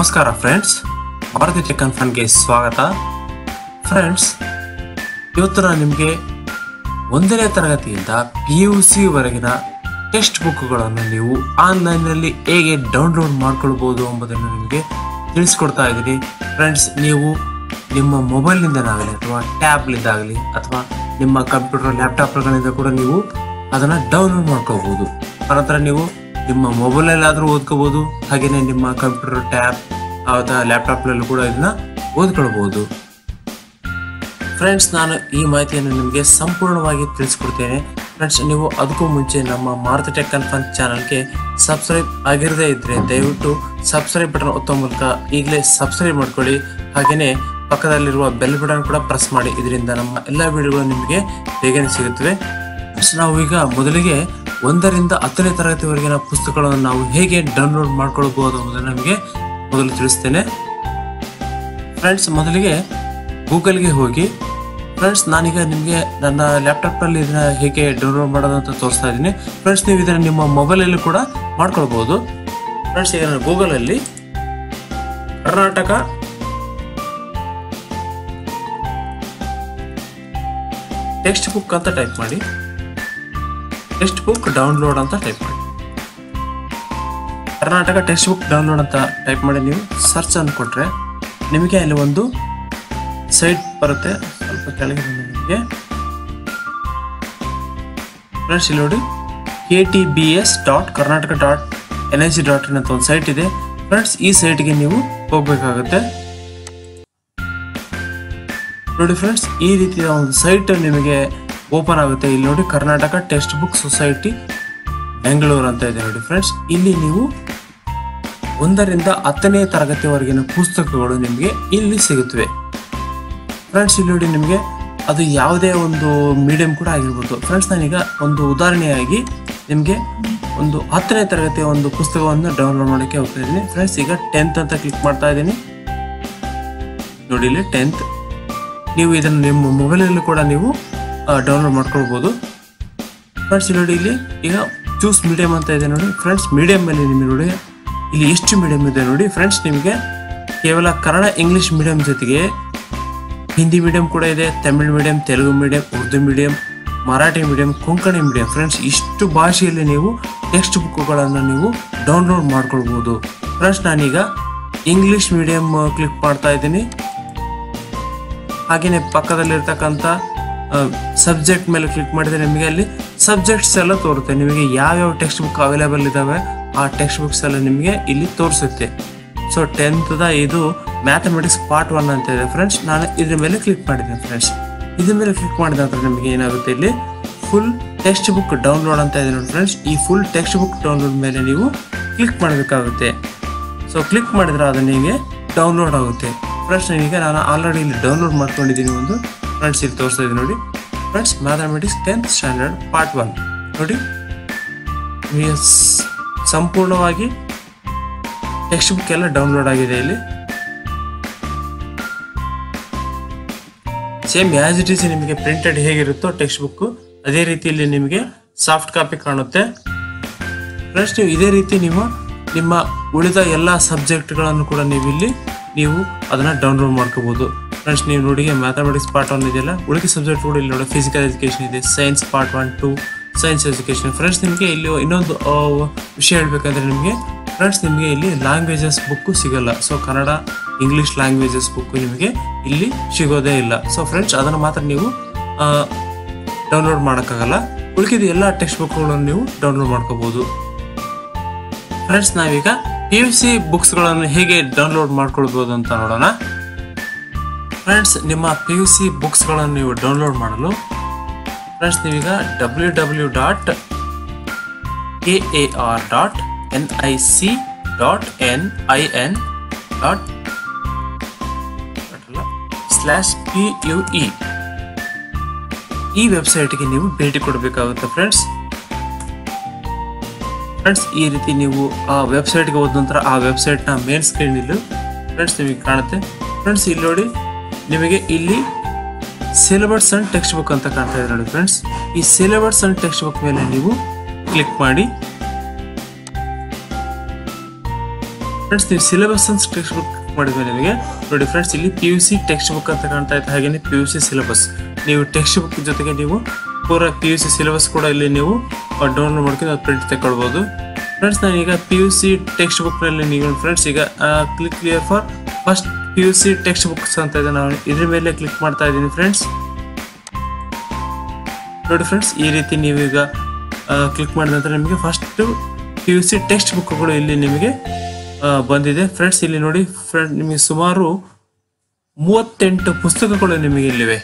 ನಮಸ್ಕಾರ friends Bharati tech ಫನ್ಗೆ ಸ್ವಾಗತ friends ಇವತ್ತು ನಾನು ನಿಮಗೆ ಒಂದನೇ ತರಗತಿಯಿಂದ ಪಿ ಯು ಸಿ ವರೆಗಿನ ಟೆಕ್ಸ್ಟ್ ಬುಕ್ಗಳನ್ನು ನೀವು ಆನ್ಲೈನ್ನಲ್ಲಿ ಹೇಗೆ ಡೌನ್ಲೋಡ್ ಮಾಡ್ಕೊಳ್ಬೋದು ಎಂಬುದನ್ನು ನಿಮಗೆ ತಿಳಿಸ್ಕೊಡ್ತಾ ಇದ್ದೀನಿ ಫ್ರೆಂಡ್ಸ್ ನೀವು ನಿಮ್ಮ ಮೊಬೈಲ್ನಿಂದನಾಗಲಿ ಅಥವಾ ಟ್ಯಾಬ್ಲಿಂದಾಗಲಿ ಅಥವಾ ನಿಮ್ಮ ಕಂಪ್ಯೂಟರ್ ಲ್ಯಾಪ್ಟಾಪ್ಗಳಿಂದ ಕೂಡ ನೀವು ಅದನ್ನು ಡೌನ್ಲೋಡ್ ಮಾಡ್ಕೋಬಹುದು ಅನಂತರ ನೀವು ನಿಮ್ಮ ಮೊಬೈಲಲ್ಲಾದರೂ ಓದ್ಕೋಬಹುದು ಹಾಗೆಯೇ ನಿಮ್ಮ ಕಂಪ್ಯೂಟರ್ ಟ್ಯಾಬ್ ಅಥವಾ ಲ್ಯಾಪ್ಟಾಪ್ನಲ್ಲೂ ಕೂಡ ಇದನ್ನ ಓದ್ಕೊಳ್ಬಹುದು ಫ್ರೆಂಡ್ಸ್ ನಾನು ಈ ಮಾಹಿತಿಯನ್ನು ನಿಮಗೆ ಸಂಪೂರ್ಣವಾಗಿ ತಿಳಿಸ್ಕೊಡ್ತೇನೆ ಫ್ರೆಂಡ್ಸ್ ನೀವು ಅದಕ್ಕೂ ಮುಂಚೆ ನಮ್ಮ ಮಾರುತಿ ಟೆಕ್ ಕನ್ಫನ್ ಚಾನಲ್ಗೆ ಸಬ್ಸ್ಕ್ರೈಬ್ ಆಗಿರದೇ ಇದ್ದರೆ ದಯವಿಟ್ಟು ಸಬ್ಸ್ಕ್ರೈಬ್ ಬಟನ್ ಒತ್ತೋ ಮೂಲಕ ಈಗಲೇ ಸಬ್ಸ್ಕ್ರೈಬ್ ಮಾಡ್ಕೊಳ್ಳಿ ಹಾಗೆಯೇ ಪಕ್ಕದಲ್ಲಿರುವ ಬೆಲ್ ಬಟನ್ ಕೂಡ ಪ್ರೆಸ್ ಮಾಡಿ ಇದರಿಂದ ನಮ್ಮ ಎಲ್ಲ ವಿಡಿಯೋಗಳು ನಿಮಗೆ ಬೇಗನೆ ಸಿಗುತ್ತವೆ ಫ್ರೆಂಡ್ಸ್ ನಾವು ಈಗ ಮೊದಲಿಗೆ ಒಂದರಿಂದ ಹತ್ತನೇ ತರಗತಿವರೆಗಿನ ಪುಸ್ತಕಗಳನ್ನು ನಾವು ಹೇಗೆ ಡೌನ್ಲೋಡ್ ಮಾಡ್ಕೊಳ್ಬಹುದು ಅನ್ನೋದನ್ನು ನಿಮಗೆ ಮೊದಲು ತಿಳಿಸ್ತೇನೆ ಫ್ರೆಂಡ್ಸ್ ಮೊದಲಿಗೆ ಗೂಗಲ್ಗೆ ಹೋಗಿ ಫ್ರೆಂಡ್ಸ್ ನಾನೀಗ ನಿಮಗೆ ನನ್ನ ಲ್ಯಾಪ್ಟಾಪ್ನಲ್ಲಿ ಇದನ್ನ ಹೇಗೆ ಡೌನ್ಲೋಡ್ ಮಾಡೋದು ಅಂತ ತೋರಿಸ್ತಾ ಇದ್ದೀನಿ ಫ್ರೆಂಡ್ಸ್ ನೀವು ಇದನ್ನು ನಿಮ್ಮ ಮೊಬೈಲಲ್ಲಿ ಕೂಡ ಮಾಡ್ಕೊಳ್ಬೋದು ಫ್ರೆಂಡ್ಸ್ ಈಗ ನಾನು ಗೂಗಲಲ್ಲಿ ಕರ್ನಾಟಕ ಟೆಕ್ಸ್ಟ್ ಬುಕ್ ಅಂತ ಟೈಪ್ ಮಾಡಿ ಟೆಕ್ಸ್ಟ್ ಬುಕ್ ಡೌನ್ಲೋಡ್ ಅಂತ ಟೈಪ್ ಮಾಡಿ ಕರ್ನಾಟಕ ಟೆಕ್ಸ್ಟ್ ಬುಕ್ ಡೌನ್ಲೋಡ್ ಅಂತ ಟೈಪ್ ಮಾಡಿ ನೀವು ಸರ್ಚ್ ಅನ್ನು ಕೊಟ್ರೆ ನಿಮಗೆ ಅಲ್ಲಿ ಒಂದು ಸೈಟ್ ಬರುತ್ತೆ ಸ್ವಲ್ಪ ಕೆಳಗೆ ಬಂದು ನಿಮಗೆ ಫ್ರೆಂಡ್ಸ್ ಇಲ್ಲಿ ನೋಡಿ K T B S dot Karnataka dot N I C dot in ಅಂತ ಒಂದು ಸೈಟ್ ಇದೆ ಫ್ರೆಂಡ್ಸ್ ಈ ಸೈಟ್ಗೆ ನೀವು ಹೋಗ್ಬೇಕಾಗುತ್ತೆ ನೋಡಿ ಫ್ರೆಂಡ್ಸ್ ಈ ರೀತಿಯ ಒಂದು ಸೈಟ್ ನಿಮಗೆ ಓಪನ್ ಆಗುತ್ತೆ ಇಲ್ಲಿ ನೋಡಿ Karnataka text book society Bengaluru ಅಂತ ಇದೆ ನೋಡಿ ಫ್ರೆಂಡ್ಸ್ ಇಲ್ಲಿ ನೀವು ಒಂದರಿಂದ ಹತ್ತನೇ ತರಗತಿವರೆಗಿನ ಪುಸ್ತಕಗಳು ನಿಮಗೆ ಇಲ್ಲಿ ಸಿಗುತ್ತವೆ ಫ್ರೆಂಡ್ಸ್ ಇಲ್ಲಿ ನೋಡಿ ನಿಮಗೆ ಅದು ಯಾವುದೇ ಒಂದು ಮೀಡಿಯಂ ಕೂಡ ಆಗಿರ್ಬೋದು ಫ್ರೆಂಡ್ಸ್ ನಾನೀಗ ಒಂದು ಉದಾಹರಣೆಯಾಗಿ ನಿಮಗೆ ಒಂದು ಹತ್ತನೇ ತರಗತಿಯ ಒಂದು ಪುಸ್ತಕವನ್ನು ಡೌನ್ಲೋಡ್ ಮಾಡೋಕ್ಕೆ ಹೋಗ್ತಾ ಇದ್ದೀನಿ ಫ್ರೆಂಡ್ಸ್ ಈಗ ಟೆಂತ್ ಅಂತ ಕ್ಲಿಕ್ ಮಾಡ್ತಾ ಇದ್ದೀನಿ ನೋಡಿ ಇಲ್ಲಿ ಟೆಂತ್ ನೀವು ಇದನ್ನು ನಿಮ್ಮ ಮೊಬೈಲಲ್ಲೂ ಕೂಡ ನೀವು ಡೌನ್ಲೋಡ್ ಮಾಡ್ಕೊಳ್ಬೋದು ಫ್ರೆಂಡ್ಸ್ ಇಲ್ಲಿ ನೋಡಿ ಇಲ್ಲಿ ಈಗ ಚೂಸ್ ಮೀಡಿಯಂ ಅಂತ ಇದೆ ನೋಡಿ ಫ್ರೆಂಡ್ಸ್ ಮೀಡಿಯಂ ಮೇಲೆ ನಿಮಗೆ ನೋಡಿ ಇಲ್ಲಿ ಎಷ್ಟು ಮೀಡಿಯಂ ಇದೆ ನೋಡಿ ಫ್ರೆಂಡ್ಸ್ ನಿಮಗೆ ಕೇವಲ ಕನ್ನಡ ಇಂಗ್ಲಿಷ್ ಮೀಡಿಯಂ ಜೊತೆಗೆ ಹಿಂದಿ ಮೀಡಿಯಂ ಕೂಡ ಇದೆ Tamil medium Telugu medium Urdu medium Marathi medium Konkani medium friends ಇಷ್ಟು ಭಾಷೆಯಲ್ಲಿ ನೀವು ಟೆಕ್ಸ್ಟ್ ಬುಕ್ಗಳನ್ನು ನೀವು ಡೌನ್ಲೋಡ್ ಮಾಡ್ಕೊಳ್ಬೋದು ಫ್ರೆಂಡ್ಸ್ ನಾನೀಗ ಇಂಗ್ಲಿಷ್ ಮೀಡಿಯಂ ಕ್ಲಿಕ್ ಮಾಡ್ತಾ ಇದ್ದೀನಿ ಹಾಗೆಯೇ ಪಕ್ಕದಲ್ಲಿರ್ತಕ್ಕಂಥ ಸಬ್ಜೆಕ್ಟ್ ಮೇಲೆ ಕ್ಲಿಕ್ ಮಾಡಿದರೆ ನಿಮಗೆ ಅಲ್ಲಿ ಸಬ್ಜೆಕ್ಟ್ಸ್ ಎಲ್ಲ ತೋರುತ್ತೆ ನಿಮಗೆ ಯಾವ್ಯಾವ ಟೆಕ್ಸ್ಟ್ ಬುಕ್ ಅವೈಲೇಬಲ್ ಇದ್ದಾವೆ ಆ ಟೆಕ್ಸ್ಟ್ ಬುಕ್ಸ್ ಎಲ್ಲ ನಿಮಗೆ ಇಲ್ಲಿ ತೋರಿಸುತ್ತೆ ಸೊ ಟೆಂತ್ದ ಇದು ಮ್ಯಾಥಮೆಟಿಕ್ಸ್ ಪಾರ್ಟ್ ಒನ್ ಅಂತ ಇದೆ ಫ್ರೆಂಡ್ಸ್ ನಾನು ಇದ್ರ ಮೇಲೆ ಕ್ಲಿಕ್ ಮಾಡಿದ್ದೀನಿ ಫ್ರೆಂಡ್ಸ್ ಇದ್ರ ಮೇಲೆ ಕ್ಲಿಕ್ ಮಾಡಿದ ನಂತರ ನಿಮಗೆ ಏನಾಗುತ್ತೆ ಇಲ್ಲಿ ಫುಲ್ ಟೆಕ್ಸ್ಟ್ ಬುಕ್ ಡೌನ್ಲೋಡ್ ಅಂತ ಇದೆ ನೋಡಿ ಫ್ರೆಂಡ್ಸ್ ಈ ಫುಲ್ ಟೆಕ್ಸ್ಟ್ ಬುಕ್ ಡೌನ್ಲೋಡ್ ಮೇಲೆ ನೀವು ಕ್ಲಿಕ್ ಮಾಡಬೇಕಾಗುತ್ತೆ ಸೊ ಕ್ಲಿಕ್ ಮಾಡಿದ್ರೆ ಅದು ನಿಮಗೆ ಡೌನ್ಲೋಡ್ ಆಗುತ್ತೆ ಫ್ರೆಂಡ್ಸ್ ಈಗ ನಾನು ಆಲ್ರೆಡಿ ಇಲ್ಲಿ ಡೌನ್ಲೋಡ್ ಮಾಡ್ಕೊಂಡಿದ್ದೀನಿ ಒಂದು ಫ್ರೆಂಡ್ಸ್ ಇಲ್ಲಿ ತೋರಿಸ್ತಾ ಇದ್ದೀನಿ ನೋಡಿ friends mathematics tenth standard part one ನೋಡಿ ನಿಮಗೆ ಸ್- ಸಂಪೂರ್ಣವಾಗಿ ಟೆಕ್ಸ್ಟ್ ಬುಕ್ ಎಲ್ಲ ಡೌನ್ಲೋಡ್ ಆಗಿದೆ ಇಲ್ಲಿ ಸೇಮ್ ಆಸ್ ಇಟ್ ಈಸ್ ನಿಮಗೆ ಪ್ರಿಂಟೆಡ್ ಹೇಗಿರುತ್ತೋ ಟೆಕ್ಸ್ಟ್ ಬುಕ್ ಅದೇ ರೀತಿಯಲ್ಲಿ ನಿಮಗೆ ಸಾಫ್ಟ್ ಕಾಪಿ ಕಾಣುತ್ತೆ ಫ್ರೆಂಡ್ಸ್ ನೀವು ಇದೇ ರೀತಿ ನೀವು ನಿಮ್ಮ ಉಳಿದ ಎಲ್ಲ ಸಬ್ಜೆಕ್ಟ್ಗಳನ್ನು ಕೂಡ ನೀವು ಇಲ್ಲಿ ನೀವು ಅದನ್ನ ಡೌನ್ಲೋಡ್ ಮಾಡ್ಕೋಬಹುದು ಫ್ರೆಂಡ್ಸ್ ನೀವು ನೋಡಿ ಮ್ಯಾಥಮೆಟಿಕ್ಸ್ ಪಾರ್ಟ್ ಒನ್ ಇದೆಯಲ್ಲ ಉಳಿದ ಸಬ್ಜೆಕ್ಟ್ ಕೂಡ ಇಲ್ಲಿ ನೋಡಿ ಫಿಸಿಕಲ್ ಎಜುಕೇಶನ್ ಇದೆ science part one two science education friends ನಿಮಗೆ ಇಲ್ಲಿ ಇನ್ನೊಂದು ಆ, ವಿಷಯ ಹೇಳ್ಬೇಕಂದ್ರೆ ನಿಮಗೆ ಫ್ರೆಂಡ್ಸ್ ನಿಮಗೆ ಇಲ್ಲಿ ಲ್ಯಾಂಗ್ವೇಜಸ್ ಬುಕ್ಕು ಸಿಗಲ್ಲ so Kannada English languages book ನಿಮಗೆ ಇಲ್ಲಿ ಸಿಗೋದೇ ಇಲ್ಲ ಸೊ ಫ್ರೆಂಡ್ಸ್ ಅದನ್ನು ಮಾತ್ರ ನೀವು ಡೌನ್ಲೋಡ್ ಮಾಡೋಕ್ಕಾಗಲ್ಲ ಉಳಿದ ಎಲ್ಲ ಟೆಕ್ಸ್ಟ್ ಬುಕ್ಗಳನ್ನು ನೀವು ಡೌನ್ಲೋಡ್ ಮಾಡ್ಕೋಬಹುದು ಫ್ರೆಂಡ್ಸ್ ನಾವೀಗ ಪಿ ಯು ಸಿ ಬುಕ್ಸ್ಗಳನ್ನು ಹೇಗೆ ಡೌನ್ಲೋಡ್ ಮಾಡ್ಕೊಳ್ಬೋದು ಅಂತ ನೋಡೋಣ ಫ್ರೆಂಡ್ಸ್ ನಿಮ್ಮ ಪಿ ಯು ಸಿ ಬುಕ್ಸ್ಗಳನ್ನು ನೀವು ಡೌನ್ಲೋಡ್ ಮಾಡಲು ಫ್ರೆಂಡ್ಸ್ ನೀವೀಗ W W dot K A R dot N I C dot N I N dot slash P U E ಈ ವೆಬ್ಸೈಟ್ಗೆ ನೀವು ಭೇಟಿ ಕೊಡಬೇಕಾಗುತ್ತೆ ಫ್ರೆಂಡ್ಸ್ ಫ್ರೆಂಡ್ಸ್ ಈ ರೀತಿ ನೀವು ಆ ವೆಬ್ಸೈಟ್ಗೆ ಹೋದ ನಂತರ ಆ ವೆಬ್ಸೈಟ್ನ ಮೇನ್ ಸ್ಕ್ರೀನ್ ಇಲ್ಲಿ ಫ್ರೆಂಡ್ಸ್ ನಿಮಗೆ ಕಾಣುತ್ತೆ ಫ್ರೆಂಡ್ಸ್ ಇಲ್ಲಿ ನೋಡಿ ನಿಮಗೆ ಇಲ್ಲಿ ಸಿಲೆಬಸ್ ಅಂಡ್ ಟೆಕ್ಸ್ಟ್ ಬುಕ್ ಅಂತ ಕಾಣ್ತಾ ಇದೆ ನೋಡಿ ಫ್ರೆಂಡ್ಸ್ ಈ ಸಿಲೆಬಸ್ ಅಂಡ್ ಟೆಕ್ಸ್ಟ್ ಬುಕ್ ಮೇಲೆ ನೀವು ಕ್ಲಿಕ್ ಮಾಡಿ ಫ್ರೆಂಡ್ಸ್ ನೀವು ಸಿಲೆಬಸ್ ಅಂತ ಟೆಕ್ಸ್ಟ್ ಬುಕ್ ಮಾಡಿದ್ಮೇಲೆ ನಿಮಗೆ ನೋಡಿ ಫ್ರೆಂಡ್ಸ್ ಇಲ್ಲಿ P U C text book ಅಂತ ಕಾಣ್ತಾ ಇತ್ತು ಹಾಗೆಯೇ ಪಿ ಯು ಸಿ ಸಿಲೆಬಸ್ ನೀವು ಟೆಕ್ಸ್ಟ್ ಬುಕ್ ಜೊತೆಗೆ ನೀವು ಪೂರ ಪಿ ಯು ಸಿ ಸಿಲೆಬಸ್ ಕೂಡ ಇಲ್ಲಿ ನೀವು ಡೌನ್ಲೋಡ್ ಮಾಡ್ಕೊಂಡು ಪ್ರಿಂಟ್ ತಗೊಳ್ಬೋದು ಫ್ರೆಂಡ್ಸ್ ನಾನು ಈಗ ಪಿ ಯು ಸಿ ಟೆಕ್ಸ್ಟ್ ಬುಕ್ನಲ್ಲಿ ನೀವು ಫ್ರೆಂಡ್ಸ್ ಈಗ click clear for first P U C text books ಅಂತ ಇದೆ ನಾನು ಇದ್ರ ಮೇಲೆ ಕ್ಲಿಕ್ ಮಾಡ್ತಾ ಇದ್ದೀನಿ ಫ್ರೆಂಡ್ಸ್ ನೋಡಿ ಫ್ರೆಂಡ್ಸ್ ಈ ರೀತಿ ನೀವೀಗ ಕ್ಲಿಕ್ ಮಾಡಿದ ನಂತರ ನಿಮಗೆ first P U C text ಬುಕ್ಗಳು ಇಲ್ಲಿ ನಿಮಗೆ ಆ, ಬಂದಿದೆ ಫ್ರೆಂಡ್ಸ್ ಇಲ್ಲಿ ನೋಡಿ ಫ್ರೆಂಡ್ ನಿಮಗೆ ಸುಮಾರು ಮೂವತ್ತೆಂಟು ಪುಸ್ತಕಗಳು ನಿಮಗೆ ಇಲ್ಲಿವೆ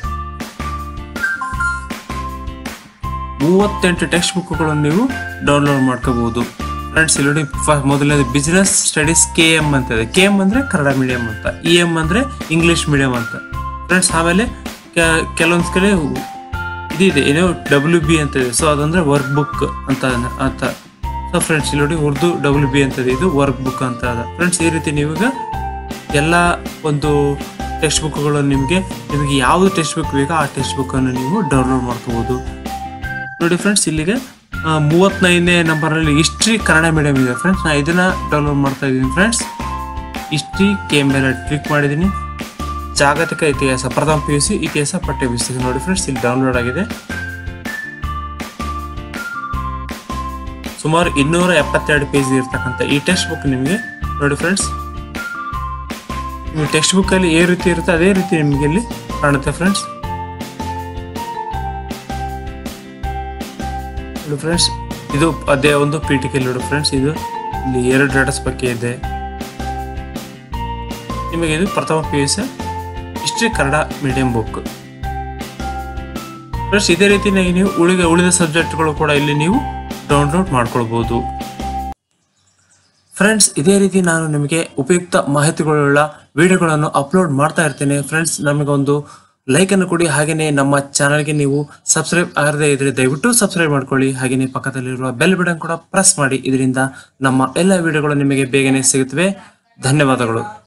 ಮೂವತ್ತೆಂಟು ಟೆಕ್ಸ್ಟ್ ಬುಕ್ಗಳನ್ನು ನೀವು ಡೌನ್ಲೋಡ್ ಮಾಡ್ಕೋಬಹುದು ಫ್ರೆಂಡ್ಸ್ ಇಲ್ಲಿ ನೋಡಿ ಫ- ಮೊದಲನೇದು ಬಿಸ್ನೆಸ್ ಸ್ಟಡೀಸ್ ಕೆ ಎಂ ಅಂತ ಇದೆ ಕೆ ಎಂ ಅಂದ್ರೆ ಕನ್ನಡ ಮೀಡಿಯಂ ಅಂತ ಇ ಎಂ ಅಂದ್ರೆ ಇಂಗ್ಲಿಷ್ ಮೀಡಿಯಂ ಅಂತ ಫ್ರೆಂಡ್ಸ್ ಆಮೇಲೆ ಕೆ- ಕೆಲವೊಂದ್ ಕಡೆ ಇದಿದೆ ಏನೋ ಡಬ್ಲ್ಯೂ ಬಿ ಅಂತ ಇದೆ ಸೊ ಅದಂದ್ರೆ ವರ್ಕ್ ಬುಕ್ ಅಂತ ಅಂತ ಸೊ ಫ್ರೆಂಡ್ಸ್ ಇಲ್ಲಿ ನೋಡಿ ಉರ್ದು ಡಬ್ಲ್ಯೂ ಬಿ ಅಂತ ಇದೆ ಇದು ವರ್ಕ್ ಬುಕ್ ಅಂತ ಅದ ಫ್ರೆಂಡ್ಸ್ ಈ ರೀತಿ ನೀವೀಗ ಎಲ್ಲ ಒಂದು ಟೆಕ್ಸ್ಟ್ ಬುಕ್ಗಳು ನಿಮಗೆ ನಿಮಗೆ ಯಾವುದು ಟೆಕ್ಸ್ಟ್ ಬುಕ್ ಬೇಕೋ ಆ ಟೆಕ್ಸ್ಟ್ ಬುಕ್ಕನ್ನು ನೀವು ಡೌನ್ಲೋಡ್ ಮಾಡ್ಕೋಬಹುದು ನೋಡಿ ಫ್ರೆಂಡ್ಸ್ ಇಲ್ಲಿಗೆ ಆ, ಮೂವತ್ತೈದನೇ ನಂಬರಲ್ಲಿ ಹಿಸ್ಟ್ರಿ ಕನ್ನಡ ಮೀಡಿಯಂ ಇದೆ ಫ್ರೆಂಡ್ಸ್ ನಾ ಇದನ್ನ ಡೌನ್ಲೋಡ್ ಮಾಡ್ತಾ ಇದ್ದೀನಿ ಫ್ರೆಂಡ್ಸ್ ಹಿಸ್ಟ್ರಿ ಕೆ ಮೇಲೆ ಕ್ಲಿಕ್ ಮಾಡಿದ್ದೀನಿ ಜಾಗತಿಕ ಇತಿಹಾಸ ಪ್ರಥಮ ಪಿ ಯು ಸಿ ಇತಿಹಾಸ ಪಠ್ಯ ಪುಸ್ತಕ ನೋಡಿ ಫ್ರೆಂಡ್ಸ್ ಇಲ್ಲಿ ಡೌನ್ಲೋಡ್ ಆಗಿದೆ ಸುಮಾರು ಇನ್ನೂರ ಎಪ್ಪತ್ತೆರಡು ಪೇಜ್ ಇರ್ತಕ್ಕಂಥ ಈ ಟೆಕ್ಸ್ಟ್ ಬುಕ್ ನಿಮಗೆ ನೋಡಿ ಫ್ರೆಂಡ್ಸ್ ನಿಮ್ಮ ಟೆಕ್ಸ್ಟ್ ಬುಕ್ ಅಲ್ಲಿ ఏ ರೀತಿ ಇರುತ್ತೆ ಅದೇ ರೀತಿ ನಿಮಗೆ ಇಲ್ಲಿ ಕಾಣುತ್ತೆ ಫ್ರೆಂಡ್ಸ್ ನೋಡಿ ಫ್ರೆಂಡ್ಸ್ ಇದು ಅದೇ ಒಂದು ಪೀಠಿಕೆ ನೋಡಿ ಫ್ರೆಂಡ್ಸ್ ಇದು ಇಲ್ಲಿ ಎರಡು ಡೇಟಾಸ್ ಬಗ್ಗೆ ಇದೆ ನಿಮಗೆ ಇದು ಪ್ರಥಮ P U C history Kannada medium book friends ಇದೇ ರೀತಿ ನೀವು ಉಳಿದ ಉಳಿದ ಸಬ್ಜೆಕ್ಟ್ಗಳು ಕೂಡ ಇಲ್ಲಿ ನೀವು ಡೌನ್ಲೋಡ್ ಮಾಡ್ಕೊಳ್ಬಹುದು ಫ್ರೆಂಡ್ಸ್ ಇದೇ ರೀತಿ ನಾನು ನಿಮಗೆ ಉಪಯುಕ್ತ ಮಾಹಿತಿಗಳುಳ್ಳ ವಿಡಿಯೋಗಳನ್ನು ಅಪ್ಲೋಡ್ ಮಾಡ್ತಾ ಇರ್ತೇನೆ ಫ್ರೆಂಡ್ಸ್ ನಮಗೊಂದು ಲೈಕ್ ಅನ್ನು ಕೊಡಿ ಹಾಗೆಯೇ ನಮ್ಮ ಚಾನಲ್ಗೆ ನೀವು ಸಬ್ಸ್ಕ್ರೈಬ್ ಆಗದೆ ಇದ್ರೆ ದಯವಿಟ್ಟು ಸಬ್ಸ್ಕ್ರೈಬ್ ಮಾಡ್ಕೊಳ್ಳಿ ಹಾಗೆಯೇ ಪಕ್ಕದಲ್ಲಿರುವ ಬೆಲ್ ಬಟನ್ ಕೂಡ ಪ್ರೆಸ್ ಮಾಡಿ ಇದರಿಂದ ನಮ್ಮ ಎಲ್ಲ ವಿಡಿಯೋಗಳು ನಿಮಗೆ ಬೇಗನೆ ಸಿಗುತ್ತವೆ ಧನ್ಯವಾದಗಳು